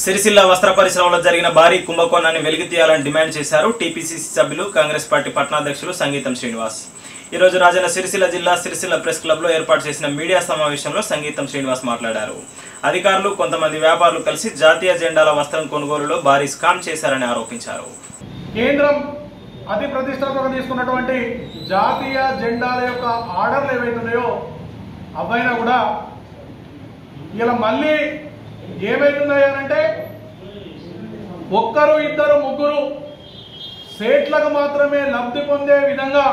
సిరిసిల్ల వస్త్ర పరిశ్రమలో జరిగిన భారీ కుంభకోణాన్ని వెలికి తీయాలని డిమాండ్ చేశారు టీపీసీసీ సభ్యులు కాంగ్రెస్ పార్టీ పట్టణాధ్యక్షులు సంగీతం శ్రీనివాస్ ఈరోజు రాజన్న సిరిసిల్ల జిల్లా సిరిసిల్ల ప్రెస్ క్లబ్లో ఏర్పాటు చేసిన మీడియా సమావేశంలో సంగీతం శ్రీనివాస్ మాట్లాడారు అధికారులు కొంతమంది వ్యాపారులు కలిసి జాతీయ జెండాల వస్త్రం కొనుగోలులో భారీ స్కామ్ చేశారని ఆరోపించారు కేంద్రం అతి ప్రతిష్టాత్మకంగా తీసుకున్నటువంటి జాతీయ జెండాల యొక్క ఆర్డర్లు ఏవైతే ఉన్నాయో అవైనా కూడా ఇలా మళ్ళీ ఏమైతున్నాయి అంటే ఒక్కరు ఇద్దరు ముగ్గురు సేట్లకు మాత్రమే లబ్ధి పొందే విధంగా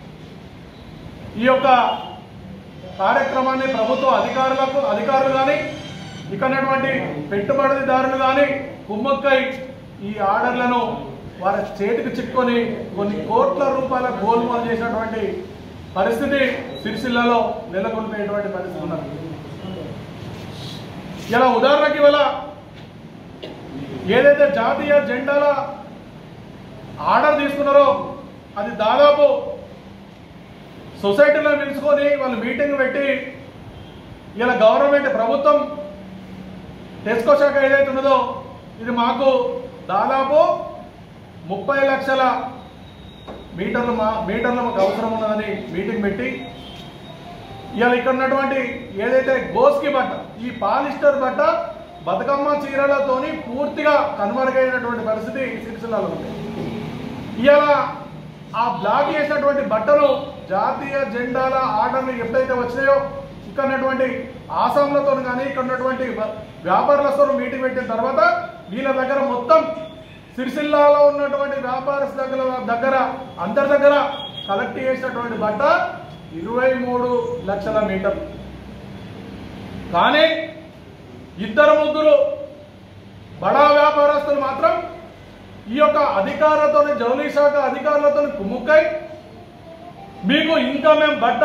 ఈ యొక్క కార్యక్రమాన్ని ప్రభుత్వ అధికారులకు అధికారులు కానీ ఇక్కడ ఉన్నటువంటి పెట్టుబడిదారులు కానీ కుమ్మక్కై ఈ ఆర్డర్లను వారి చేతికి చిక్కుకొని కొన్ని కోట్ల రూపాయల గోల్మాల్ చేసినటువంటి పరిస్థితి సిరిసిల్లలో నెలకొల్పేటువంటి పరిస్థితి ఉన్నది ఇలా ఉదాహరణకి ఇవాళ ఏదైతే జాతీయ జెండాల ఆర్డర్ తీసుకున్నారో అది దాదాపు సొసైటీలో పిలుచుకొని వాళ్ళు మీటింగ్ పెట్టి ఇలా గవర్నమెంట్ ప్రభుత్వం టెస్కో శాఖ ఏదైతే ఉన్నదో ఇది మాకు దాదాపు ముప్పై లక్షల మీటర్లు మా మీటర్లు మాకు అవసరం ఉన్నదని మీటింగ్ పెట్టి ఇవాళ ఇక్కడ ఉన్నటువంటి ఏదైతే గోస్కి బట్ట ఈ పాలిస్టర్ బట్ట బతుకమ్మ చీరలతోని పూర్తిగా కనుమరుగైనటువంటి పరిస్థితి సిరిసిల్లలో ఉంది ఇవాళ ఆ బ్లాక్ చేసినటువంటి బట్టలు జాతీయ జెండాల ఆర్డర్లు ఎప్పుడైతే వచ్చినాయో ఇక్కడ ఉన్నటువంటి ఆసాంలతో కానీ ఇక్కడ ఉన్నటువంటి వ- వ్యాపారులతో మీటింగ్ పెట్టిన తర్వాత వీళ్ళ దగ్గర మొత్తం సిరిసిల్లాలో ఉన్నటువంటి వ్యాపారస్తు దగ్గర దగ్గర అందరి దగ్గర కలెక్ట్ చేసినటువంటి బట్ట ఇరవై మూడు లక్షల మీటర్లు కానీ ఇద్దరు ముగ్గురు బడా వ్యాపారస్తులు మాత్రం ఈ యొక్క అధికారులతో జౌళి శాఖ అధికారులతో కుమ్ముక్కై మీకు ఇంకా మేము బట్ట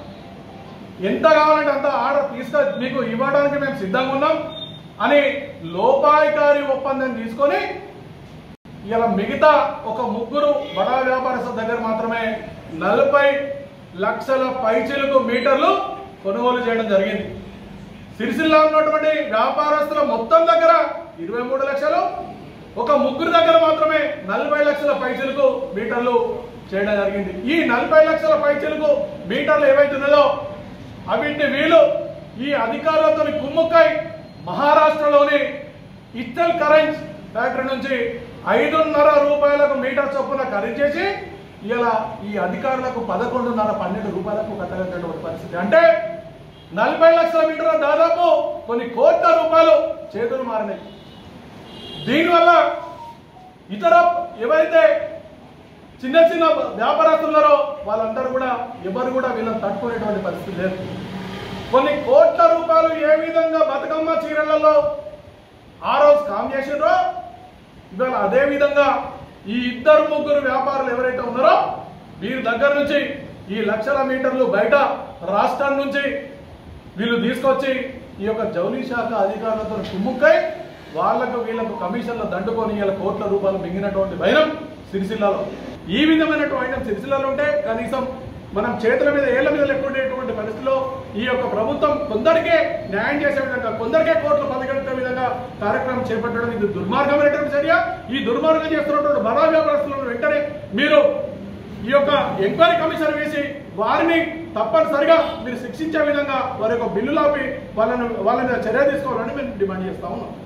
ఎంత కావాలంటే అంత ఆర్డర్ తీసుక మీకు ఇవ్వడానికి మేము సిద్ధంగా ఉన్నాం అని లోపాయికారి ఒప్పందం తీసుకొని ఇలా మిగతా ఒక ముగ్గురు బడా వ్యాపారస్తుల దగ్గర మాత్రమే నలభై లక్షల పైచిలుకు మీటర్లు కొనుగోలు చేయడం జరిగింది సిరిసిల్ల ఉన్నటువంటి వ్యాపారస్తుల మొత్తం దగ్గర ఇరవై మూడు లక్షలు ఒక ముగ్గురు దగ్గర మాత్రమే నలభై లక్షల పైసలకు మీటర్లు చేయడం జరిగింది ఈ నలభై లక్షల పైసలకు మీటర్లు ఏవైతే ఉన్నదో అవిటిని వీళ్ళు ఈ అధికారులతో కుమ్ముక్కై మహారాష్ట్రలోని ఇస్టల్ కరెంట్ ఫ్యాక్టరీ నుంచి ఐదున్నర రూపాయలకు మీటర్ చొప్పున ఖరీదు చేసి ఇలా ఈ అధికారులకు పదకొండున్నర పన్నెండు రూపాయలకు కట్టగలిగినటువంటి పరిస్థితి అంటే నలభై లక్షల మీటర్ల దాదాపు కొన్ని కోట్ల రూపాయలు చేతులు మారినాయి దీనివల్ల ఇతర ఎవరైతే చిన్న చిన్న వ్యాపారస్తున్నారో వాళ్ళందరూ కూడా ఎవరు కూడా వీళ్ళని తట్టుకునేటువంటి పరిస్థితి లేదు కొన్ని కోట్ల రూపాయలు ఏ విధంగా బతుకమ్మ చీరలలో ఆ రోజు కామ్ చేసిండ్రో ఇవాళ అదే విధంగా ఈ ఇద్దరు ముగ్గురు వ్యాపారులు ఎవరైతే ఉన్నారో వీరి దగ్గర నుంచి ఈ లక్షల మీటర్లు బయట రాష్ట్రం నుంచి వీళ్ళు తీసుకొచ్చి ఈ యొక్క జౌళి శాఖ అధికారులతో కుమ్ముక్కై వాళ్లకు వీళ్ళకు కమిషన్లు దండుకొని ఇలా కోట్ల రూపాయలు మింగినటువంటి వైరం సిరిసిల్లాలో ఈ విధమైనటువంటి ఐటమ్ సిరిసిల్లాలో ఉంటే కనీసం మనం చేతుల మీద ఏళ్ల మీద లెక్కుండేటువంటి పరిస్థితిలో ఈ యొక్క ప్రభుత్వం కొందరికే న్యాయం చేసే విధంగా కొందరికే కోట్లు పదగట్టే విధంగా కార్యక్రమం చేపట్టడం ఇది దుర్మార్గమైనటువంటి చర్య ఈ దుర్మార్గం చేస్తున్నటువంటి బడా వ్యాపారస్తులను వెంటనే మీరు ఈ యొక్క ఎంక్వైరీ కమిషన్ వేసి వారిని తప్పనిసరిగా మీరు శిక్షించే విధంగా వారి యొక్క బిల్లులాపి వాళ్ళని వాళ్ళ మీద చర్య తీసుకోవాలని మేము డిమాండ్ చేస్తా ఉన్నాం